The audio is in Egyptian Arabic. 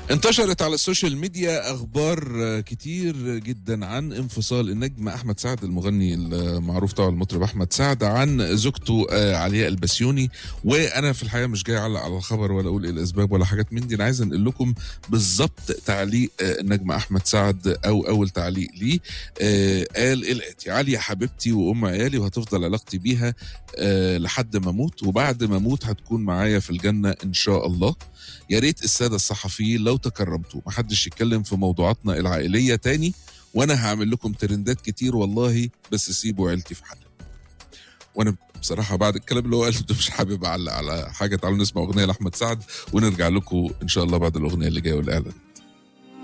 انتشرت على السوشيال ميديا اخبار كتير جدا عن انفصال النجم احمد سعد المغني المعروف طبعا المطرب احمد سعد عن زوجته علياء البسيوني وانا في الحقيقه مش جاي اعلق على الخبر ولا اقول ايه الاسباب ولا حاجات من دي انا عايز انقل لكم بالظبط تعليق النجم احمد سعد او اول تعليق ليه قال الاتي عليا حبيبتي وام عيالي وهتفضل علاقتي بيها لحد ما اموت وبعد ما اموت هتكون معايا في الجنه ان شاء الله يا ريت الساده الصحفيين لو تكرمتوا محدش يتكلم في موضوعاتنا العائليه تاني وانا هعمل لكم ترندات كتير والله بس سيبوا عيلتي في حالها وانا بصراحه بعد الكلام اللي هو قاله ده مش حابب اعلق على حاجه تعالوا نسمع اغنيه لاحمد سعد ونرجع لكم ان شاء الله بعد الاغنيه اللي جايه والاعلان